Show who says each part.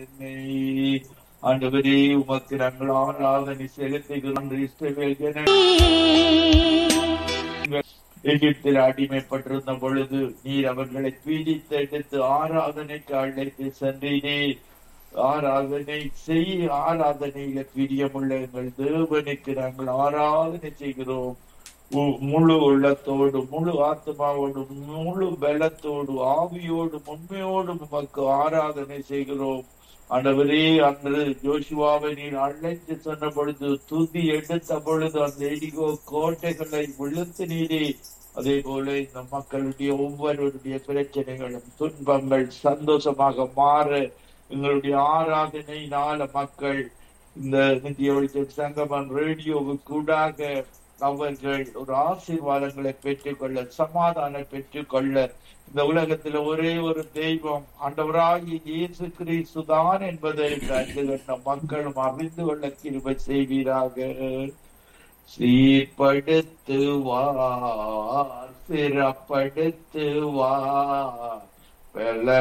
Speaker 1: என்னை ஆண்டவரே உமக்கு நாங்கள் ஆராதனை செலுத்துகிறோம் இஸ்ரவேல் ஜன எகிப்தில் அடிமைப்பட்டிருந்த பொழுது நீர் அவர்களை பீடித்து எடுத்து ஆராதனைக்கு அழைத்து சென்றீரே ஆராதனை செய் ஆராதனையில பிரியமுள்ள எங்கள் தேவனுக்கு நாங்கள் ஆராதனை செய்கிறோம் மு- முழு உள்ளத்தோடு முழு ஆத்மாவோடு முழு பலத்தோடு ஆவியோடு உண்மையோடு உமக்கு ஆராதனை செய்கிறோம் ஆண்டவரே அன்று ஜோஷுவாவை நீர் அழைத்து சொன்ன பொழுது துதி எடுத்த பொழுது அந்த எடிகோ கோட்டைகளை விழுத்து நீரே அதே போல இந்த மக்களுடைய ஒவ்வொருடைய பிரச்சனைகளும் துன்பங்கள் சந்தோஷமாக மாற எங்களுடைய ஆராதனையினால மக்கள் இந்த நித்திய ஒளிச்சல் சங்கமம் ரேடியோவுக்கூடாக அவர்கள் ஒரு ஆசீர்வாதங்களை பெற்றுக்கொள்ள சமாதானம் பெற்றுக்கொள்ள இந்த உலகத்துல ஒரே ஒரு தெய்வம் ஆண்டவராகிய இயேசு கிறிஸ்து தான் என்பதை கண்டு கண்ட மக்களும் அறிந்து கொள்ள கிருபை செய்வீராக சீர்படுத்துவார் சிறப்படுத்துவார் பல